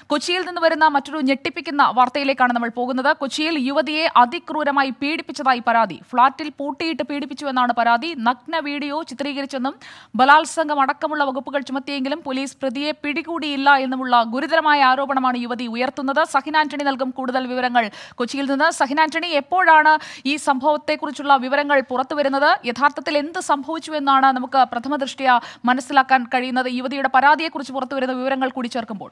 കൊച്ചിയിൽ നിന്ന് വരുന്ന മറ്റൊരു ഞെട്ടിപ്പിക്കുന്ന വാർത്തയിലേക്കാണ് നമ്മൾ പോകുന്നത് കൊച്ചിയിൽ യുവതിയെ അതിക്രൂരമായി പീഡിപ്പിച്ചതായി പരാതി ഫ്ളാറ്റിൽ പൂട്ടിയിട്ട് പീഡിപ്പിച്ചു എന്നാണ് പരാതി നഗ്ന വീഡിയോ ചിത്രീകരിച്ചെന്നും ബലാത്സംഗം അടക്കമുള്ള വകുപ്പുകൾ ചുമത്തിയെങ്കിലും പോലീസ് പ്രതിയെ പിടികൂടിയില്ല എന്നുമുള്ള ഗുരുതരമായ ആരോപണമാണ് യുവതി ഉയർത്തുന്നത് സഹിൻ ആന്റണി നൽകും കൂടുതൽ വിവരങ്ങൾ കൊച്ചിയിൽ നിന്ന് സഹിൻ ആന്റണി എപ്പോഴാണ് ഈ സംഭവത്തെക്കുറിച്ചുള്ള വിവരങ്ങൾ പുറത്തുവരുന്നത് യഥാർത്ഥത്തിൽ എന്ത് സംഭവിച്ചു എന്നാണ് നമുക്ക് പ്രഥമ ദൃഷ്ടിയ മനസ്സിലാക്കാൻ കഴിയുന്നത് യുവതിയുടെ പരാതിയെക്കുറിച്ച് പുറത്തുവരുന്ന വിവരങ്ങൾ കൂടി ചേർക്കുമ്പോൾ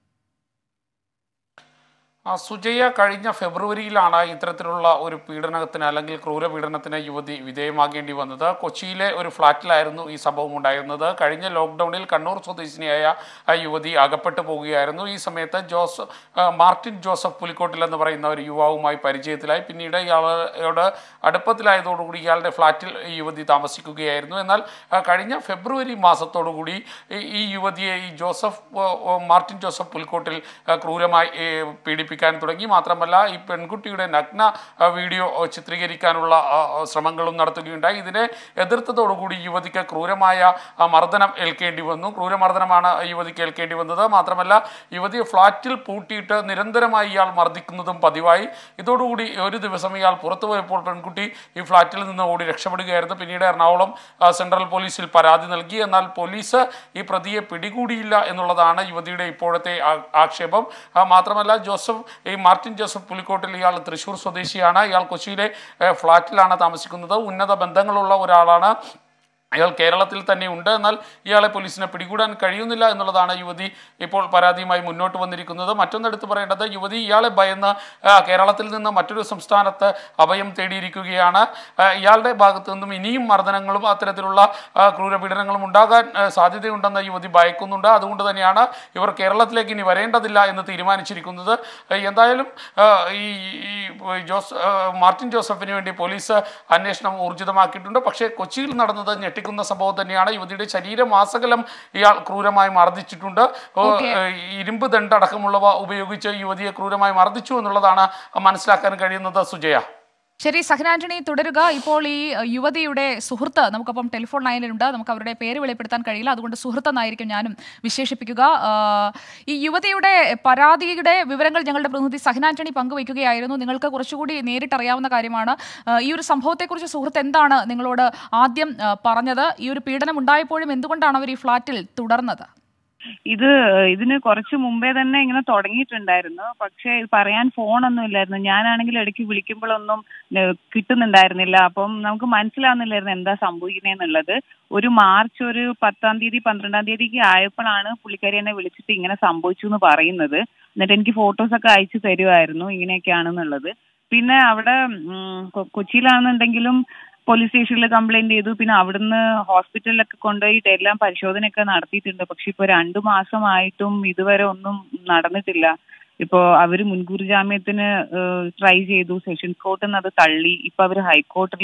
ആ സുജയ കഴിഞ്ഞ ഫെബ്രുവരിയിലാണ് ഇത്തരത്തിലുള്ള ഒരു പീഡനത്തിന് അല്ലെങ്കിൽ ക്രൂരപീഡനത്തിന് യുവതി വിധേയമാകേണ്ടി വന്നത് കൊച്ചിയിലെ ഒരു ഫ്ളാറ്റിലായിരുന്നു ഈ സംഭവം ഉണ്ടായിരുന്നത് കഴിഞ്ഞ ലോക്ക്ഡൌണിൽ കണ്ണൂർ സ്വദേശിനിയായ ആ യുവതി അകപ്പെട്ടു പോവുകയായിരുന്നു ഈ സമയത്ത് ജോസ് ആ, മാർട്ടിൻ ജോസഫ് പുലിക്കോട്ടിൽ എന്ന് പറയുന്ന ഒരു യുവാവുമായി പരിചയത്തിലായി പിന്നീട് ഇയാളോട് അടുപ്പത്തിലായതോടുകൂടി ഇയാളുടെ ഫ്ളാറ്റിൽ ഈ യുവതി താമസിക്കുകയായിരുന്നു എന്നാൽ ആ, കഴിഞ്ഞ ഫെബ്രുവരി മാസത്തോടുകൂടി ഈ- ഈ യുവതിയെ ഈ ജോസഫ് ഓ, ഓ, മാർട്ടിൻ ജോസഫ് പുൽക്കോട്ടിൽ ആ, ക്രൂരമായി ഏ, പീഡിപ്പിക്കാൻ തുടങ്ങി മാത്രമല്ല ഈ പെൺകുട്ടിയുടെ നഗ്ന ആ, വീഡിയോ ആ, ചിത്രീകരിക്കാനുള്ള ആ, ആ, ശ്രമങ്ങളും നടത്തുകയുണ്ടായി ഇതിനെ എതിർത്തതോടുകൂടി യുവതിക്ക് ക്രൂരമായ ആ, മർദ്ദനം ഏൽക്കേണ്ടി വന്നു ക്രൂരമർദ്ദനമാണ് യുവതിക്ക് ഏൽക്കേണ്ടി വന്നത് മാത്രമല്ല യുവതിയെ ഫ്ളാറ്റിൽ പൂട്ടിയിട്ട് നിരന്തരമായി ഇയാൾ മർദ്ദിക്കുന്നതും പതിവായി ഇതോടുകൂടി ഒരു ദിവസം ഇയാൾ പുറത്തു പോയപ്പോൾ പെൺകുട്ടി ഈ ഫ്ളാറ്റിൽ നിന്ന് ഓടി രക്ഷപ്പെടുകയായിരുന്നു പിന്നീട് എറണാകുളം ആ, സെൻട്രൽ പോലീസിൽ പരാതി നൽകി എന്നാൽ പോലീസ് ഈ പ്രതിയെ പിടികൂടിയില്ല എന്നുള്ളതാണ് യുവതിയുടെ ഇപ്പോഴത്തെ ആ- ആക്ഷേപം ആ, മാത്രമല്ല ജോസഫ് ഈ മാർട്ടിൻ ജോസഫ് പുലിക്കോട്ടിൽ ഇയാൾ തൃശ്ശൂർ സ്വദേശിയാണ് ഇയാൾ കൊച്ചിയിലെ ഏ, ഫ്ളാറ്റിലാണ് താമസിക്കുന്നത് ഉന്നത ബന്ധങ്ങളുള്ള ഒരാളാണ് അയാൾ കേരളത്തിൽ തന്നെ ഉണ്ട് എന്നാൽ ഇയാളെ പോലീസിനെ പിടികൂടാൻ കഴിയുന്നില്ല എന്നുള്ളതാണ് യുവതി ഇപ്പോൾ പരാതിയുമായി മുന്നോട്ട് വന്നിരിക്കുന്നത് മറ്റൊന്നെടുത്ത് പറയേണ്ടത് യുവതി ഇയാളെ ഭയന്ന് ആ, കേരളത്തിൽ നിന്ന് മറ്റൊരു സംസ്ഥാനത്ത് അഭയം തേടിയിരിക്കുകയാണ് ആ, ഇയാളുടെ ഭാഗത്തു നിന്നും ഇനിയും മർദ്ദനങ്ങളും അത്തരത്തിലുള്ള ആ, ക്രൂരപീഡനങ്ങളും ഉണ്ടാകാൻ ആ, സാധ്യതയുണ്ടെന്ന് യുവതി ഭയക്കുന്നുണ്ട് അതുകൊണ്ട് തന്നെയാണ് ഇവർ കേരളത്തിലേക്ക് ഇനി വരേണ്ടതില്ല എന്ന് തീരുമാനിച്ചിരിക്കുന്നത് ആ, എന്തായാലും ആ, ഈ ഈ ജോസ് ആ, മാർട്ടിൻ ജോസഫിന് വേണ്ടി പോലീസ് അന്വേഷണം ഊർജിതമാക്കിയിട്ടുണ്ട് പക്ഷേ കൊച്ചിയിൽ നടന്നത് ഞെട്ടിക്കുന്ന സംഭവം തന്നെയാണ് യുവതിയുടെ ശരീരമാസകലം ഇയാൾ ക്രൂരമായി മർദ്ദിച്ചിട്ടുണ്ട് ഓ, Okay. ഏഹ്, ഇരുമ്പ് ദണ്ട് അടക്കമുള്ളവ ഉപയോഗിച്ച് യുവതിയെ ക്രൂരമായി മർദ്ദിച്ചു എന്നുള്ളതാണ് മനസ്സിലാക്കാൻ കഴിയുന്നത് സുജയ ശരി സഹൻ ആന്റണി തുടരുക ഇപ്പോൾ ഈ അഹ്, യുവതിയുടെ സുഹൃത്ത് നമുക്കൊപ്പം ടെലിഫോൺ ലൈനിലുണ്ട് നമുക്ക് അവരുടെ പേര് വെളിപ്പെടുത്താൻ കഴിയില്ല അതുകൊണ്ട് സുഹൃത്തെന്നായിരിക്കും ഞാനും വിശേഷിപ്പിക്കുക ആഹ്, ഈ യുവതിയുടെ പരാതിയുടെ വിവരങ്ങൾ ഞങ്ങളുടെ പ്രതിനിധി സഹൻ ആന്റണി പങ്കുവയ്ക്കുകയായിരുന്നു നിങ്ങൾക്ക് കുറച്ചുകൂടി നേരിട്ടറിയാവുന്ന കാര്യമാണ് ആഹ്, ഈ ഒരു സംഭവത്തെക്കുറിച്ച് സുഹൃത്ത് എന്താണ് നിങ്ങളോട് ആദ്യം ആഹ്, പറഞ്ഞത് ഈ ഒരു പീഡനം ഉണ്ടായപ്പോഴും എന്തുകൊണ്ടാണ് അവർ ഈ ഫ്ളാറ്റിൽ തുടർന്നത് ഇത് ഇതിന് കുറച്ച് മുമ്പേ തന്നെ ഇങ്ങനെ തുടങ്ങിയിട്ടുണ്ടായിരുന്നു പക്ഷെ ഇത് പറയാൻ ഫോണൊന്നും ഇല്ലായിരുന്നു ഞാനാണെങ്കിൽ ഇടയ്ക്ക് വിളിക്കുമ്പോഴൊന്നും ഏഹ്, കിട്ടുന്നുണ്ടായിരുന്നില്ല അപ്പം നമുക്ക് മനസ്സിലാവുന്നില്ലായിരുന്നു എന്താ സംഭവിക്കുന്നതെന്നുള്ളത് ഒരു മാർച്ച് ഒരു പത്താം തീയതി പന്ത്രണ്ടാം തീയതിക്ക് ആയപ്പോഴാണ് പുള്ളിക്കാരി എന്നെ വിളിച്ചിട്ട് ഇങ്ങനെ സംഭവിച്ചു എന്ന് പറയുന്നത് എന്നിട്ട് എനിക്ക് ഫോട്ടോസ് ഒക്കെ അയച്ചു തരുമായിരുന്നു ഇങ്ങനെയൊക്കെയാണെന്നുള്ളത് പിന്നെ അവിടെ ഉം, കൊ- കൊച്ചിയിലാണെന്നുണ്ടെങ്കിലും പോലീസ് സ്റ്റേഷനിൽ കംപ്ലൈന്റ് ചെയ്തു പിന്നെ അവിടുന്ന് ഹോസ്പിറ്റലിലൊക്കെ കൊണ്ടുപോയിട്ട് എല്ലാം പരിശോധനയൊക്കെ നടത്തിയിട്ടുണ്ട് പക്ഷെ ഇപ്പൊ രണ്ടു മാസമായിട്ടും ഇതുവരെ ഒന്നും നടന്നിട്ടില്ല ഇപ്പോ അവര് മുൻകൂർ ജാമ്യത്തിന് ട്രൈ ചെയ്തു സെഷൻസ് കോർട്ടിൽ നിന്ന് അത് തള്ളി ഇപ്പൊ അവര് ഹൈക്കോർട്ടിൽ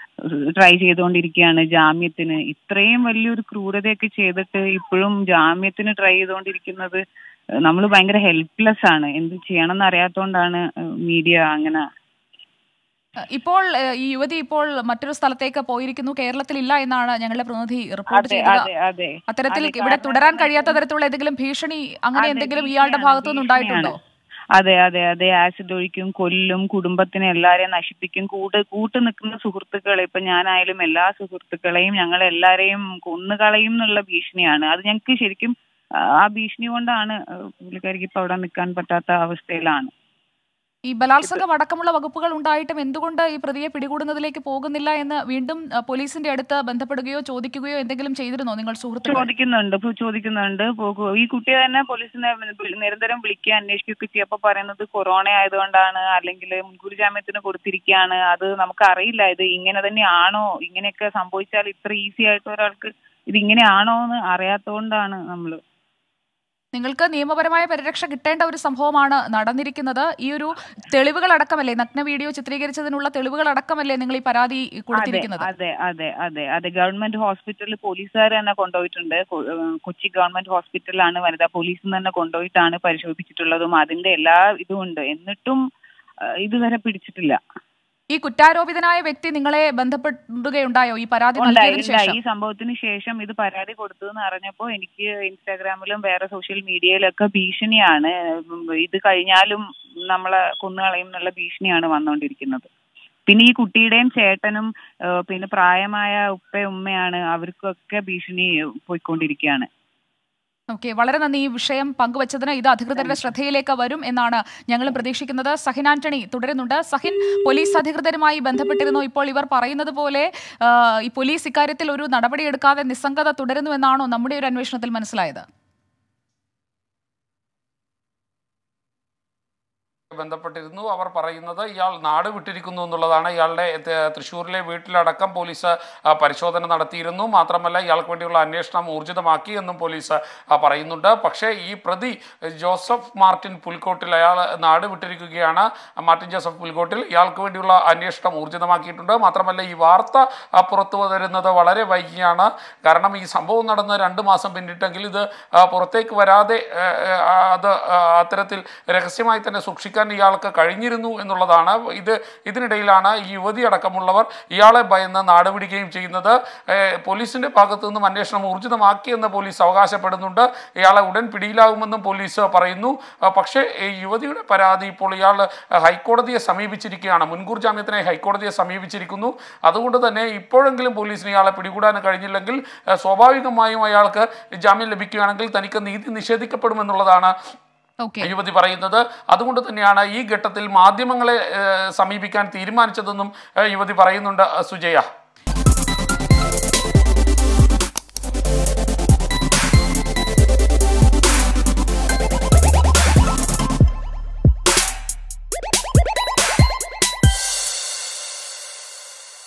ട്രൈ ചെയ്തുകൊണ്ടിരിക്കുകയാണ് ജാമ്യത്തിന് ഇത്രയും വലിയൊരു ക്രൂരതയൊക്കെ ചെയ്തിട്ട് ഇപ്പോഴും ജാമ്യത്തിന് ട്രൈ ചെയ്തുകൊണ്ടിരിക്കുന്നത് നമ്മൾ ഭയങ്കര ഹെൽപ്ലെസ് ആണ് എന്ത് ചെയ്യണമെന്ന് അറിയാത്തോണ്ടാണ് മീഡിയ അങ്ങനെ ഇപ്പോൾ ഏഹ്, ഈ യുവതി ഇപ്പോൾ മറ്റൊരു സ്ഥലത്തേക്ക് പോയിരിക്കുന്നു കേരളത്തിലില്ല എന്നാണ് ഞങ്ങളുടെ പ്രതിനിധി റിപ്പോർട്ട് അതെ ചെയ്തത് അതെ അതെ അത്തരത്തിൽ അതെ, ഇവിടെ കാരണം തുടരാൻ എന്താന്ന് കഴിയാത്ത വെച്ചാൽ- തരത്തിലുള്ള എന്തെങ്കിലും ഭീഷണി അങ്ങനെ അതെ, എന്തെങ്കിലും ഇയാളുടെ ഭീഷണിയാണ്, ഭാഗത്തുനിന്ന് ഉണ്ടായിട്ടുണ്ടോ അതെ അതെ അതെ ആസിഡ് ഒഴിക്കും കൊല്ലും കുടുംബത്തിനെ എല്ലാരെയും നശിപ്പിക്കും കൂട്ട് കൂട്ട് നിൽക്കുന്ന സുഹൃത്തുക്കളെ ഇപ്പൊ ഞാനായാലും എല്ലാ സുഹൃത്തുക്കളെയും ഞങ്ങൾ എല്ലാരെയും കൊന്നുകളയും എന്നുള്ള ഭീഷണിയാണ് അത് ഞങ്ങൾക്ക് ശരിക്കും ആ, ആ ഭീഷണി കൊണ്ടാണ് പുള്ളിക്കാരിക്ക് ഇപ്പൊ അവിടെ നിൽക്കാൻ പറ്റാത്ത അവസ്ഥയിലാണ് ഈ ബലാത്സംഗം അടക്കമുള്ള വകുപ്പുകൾ ഉണ്ടായിട്ടും എന്തുകൊണ്ട് ഈ പ്രതിയെ പിടികൂടുന്നതിലേക്ക് പോകുന്നില്ല എന്ന് വീണ്ടും അഹ്, പോലീസിന്റെ അടുത്ത് ബന്ധപ്പെടുകയോ ചോദിക്കുകയോ എന്തെങ്കിലും ചെയ്തിരുന്നോ നിങ്ങൾ സുഹൃത്തുക്കൾ ചോദിക്കുന്നുണ്ട് ഇപ്പൊ ചോദിക്കുന്നുണ്ട് പോ- ഈ കുട്ടിയെ തന്നെ പോലീസിനെ വി- നിരന്തരം വിളിക്കുക അന്വേഷിക്കുകയൊക്കെ ചെയ്യപ്പോ പറയുന്നത് കൊറോണ ആയതുകൊണ്ടാണ് അല്ലെങ്കിൽ മുൻകൂർ ജാമ്യത്തിന് കൊടുത്തിരിക്കുകയാണ് അത് നമുക്ക് അറിയില്ല ഇത് ഇങ്ങനെ തന്നെയാണോ ഇങ്ങനെയൊക്കെ സംഭവിച്ചാൽ ഇത്ര ഈസി ആയിട്ട് ഒരാൾക്ക് ഇത് ഇങ്ങനെയാണോ എന്ന് അറിയാത്തതുകൊണ്ടാണ് നമ്മള് നിങ്ങൾക്ക് നിയമപരമായ പരിരക്ഷ കിട്ടേണ്ട ഒരു സംഭവമാണ് നടന്നിരിക്കുന്നത് ഈ ഒരു തെളിവുകൾ അടക്കമല്ലേ നഗ്ന വീഡിയോ ചിത്രീകരിച്ചതിനുള്ള തെളിവുകൾ അടക്കമല്ലേ നിങ്ങൾ ഈ പരാതി അതെ കൊടുത്തിരിക്കുന്നത് അതെ അതെ അതെ അതെ ഗവൺമെന്റ് ഹോസ്പിറ്റലിൽ പോലീസുകാർ തന്നെ കൊണ്ടുപോയിട്ടുണ്ട് കൊ- ഏഹ് കൊച്ചി ഗവൺമെന്റ് ഹോസ്പിറ്റലിലാണ് വനിതാ പോലീസിൽ തന്നെ കൊണ്ടുപോയിട്ടാണ് പരിശോധിച്ചിട്ടുള്ളതും അതിന്റെ എല്ലാ ഇതും ഉണ്ട് എന്നിട്ടും ഏഹ് ഇതുവരെ പിടിച്ചിട്ടില്ല ഈ കുറ്റാരോപിതനായ വ്യക്തി നിങ്ങളെ ബന്ധപ്പെടുകയുണ്ടായോ ഈ പരാതി ഉണ്ടായി നൽകിയതിനു ഉണ്ടായി. ശേഷം ഈ സംഭവത്തിന് ശേഷം ഇത് പരാതി കൊടുത്തു എന്ന് അറിഞ്ഞപ്പോ എനിക്ക് ഇൻസ്റ്റാഗ്രാമിലും വേറെ സോഷ്യൽ മീഡിയയിലൊക്കെ ഭീഷണിയാണ് ഉം, ഇത് കഴിഞ്ഞാലും നമ്മളെ കൊന്നുകളയും എന്നുള്ള ഭീഷണിയാണ് വന്നുകൊണ്ടിരിക്കുന്നത് പിന്നെ ഈ കുട്ടിയുടെയും ചേട്ടനും ഏഹ്, പിന്നെ പ്രായമായ ഉപ്പ ഉമ്മയാണ് അവർക്കൊക്കെ ഭീഷണി പോയിക്കൊണ്ടിരിക്കുകയാണ് ഓക്കെ വളരെ നന്ദി ഈ വിഷയം പങ്കുവച്ചതിന് ഇത് അധികൃതരുടെ ശ്രദ്ധയിലേക്ക് വരും എന്നാണ് ഞങ്ങളും പ്രതീക്ഷിക്കുന്നത് സഹിൻ ആന്റണി തുടരുന്നുണ്ട് സഹിൻ പോലീസ് അധികൃതരുമായി ബന്ധപ്പെട്ടിരുന്നു ഇപ്പോൾ ഇവർ പറയുന്നത് പോലെ ആ, ഈ പോലീസ് ഇക്കാര്യത്തിൽ ഒരു നടപടിയെടുക്കാതെ നിസ്സംഗത തുടരുന്നുവെന്നാണോ നമ്മുടെ ഒരു അന്വേഷണത്തിൽ മനസ്സിലായത് ബന്ധപ്പെട്ടിരുന്നു അവർ പറയുന്നത് ഇയാൾ നാട് വിട്ടിരിക്കുന്നു എന്നുള്ളതാണ് ഇയാളുടെ ത- തൃശ്ശൂരിലെ വീട്ടിലടക്കം പോലീസ് ആ, പരിശോധന നടത്തിയിരുന്നു മാത്രമല്ല ഇയാൾക്ക് വേണ്ടിയുള്ള അന്വേഷണം ഊർജിതമാക്കി എന്നും പോലീസ് ആ, പറയുന്നുണ്ട് പക്ഷേ ഈ പ്രതി ജോസഫ് മാർട്ടിൻ പുൽക്കോട്ടിൽ അയാൾ നാട് വിട്ടിരിക്കുകയാണ് മാർട്ടിൻ ജോസഫ് പുൽക്കോട്ടിൽ ഇയാൾക്ക് വേണ്ടിയുള്ള അന്വേഷണം ഊർജിതമാക്കിയിട്ടുണ്ട് മാത്രമല്ല ഈ വാർത്ത ആ, പുറത്തു വരുന്നത് വളരെ വൈകിയാണ് കാരണം ഈ സംഭവം നടന്ന് രണ്ട് മാസം പിന്നിട്ടെങ്കിൽ ഇത് ആ, പുറത്തേക്ക് വരാതെ ആ, ആ, അത് ആ, അത്തരത്തിൽ രഹസ്യമായി തന്നെ സൂക്ഷിക്കാൻ ഇയാൾക്ക് കഴിഞ്ഞിരുന്നു എന്നുള്ളതാണ് ഇത് ഇതിനിടയിലാണ് ഈ യുവതി അടക്കമുള്ളവർ ഇയാളെ ഭയന്ന് നാടുപിടിക്കുകയും ചെയ്യുന്നത് ഏഹ്, പോലീസിന്റെ ഭാഗത്തു നിന്നും അന്വേഷണം ഊർജിതമാക്കിയെന്ന് പോലീസ് അവകാശപ്പെടുന്നുണ്ട് ഇയാളെ ഉടൻ പിടിയിലാകുമെന്നും പോലീസ് പറയുന്നു ആ, പക്ഷേ ഈ യുവതിയുടെ പരാതി ഇപ്പോൾ ഇയാൾ ഹൈക്കോടതിയെ സമീപിച്ചിരിക്കുകയാണ് മുൻകൂർ ജാമ്യത്തിനായി ഹൈക്കോടതിയെ സമീപിച്ചിരിക്കുന്നു അതുകൊണ്ട് തന്നെ ഇപ്പോഴെങ്കിലും പോലീസിന് ഇയാളെ പിടികൂടാൻ കഴിഞ്ഞില്ലെങ്കിൽ ആ, സ്വാഭാവികമായും അയാൾക്ക് ജാമ്യം ലഭിക്കുകയാണെങ്കിൽ തനിക്ക് നീതി നിഷേധിക്കപ്പെടുമെന്നുള്ളതാണ് ഓക്കെ യുവതി പറയുന്നത് അതുകൊണ്ട് തന്നെയാണ് ഈ ഘട്ടത്തിൽ മാധ്യമങ്ങളെ ഏഹ്, സമീപിക്കാൻ തീരുമാനിച്ചതെന്നും ഏഹ്, യുവതി പറയുന്നുണ്ട് സുജയ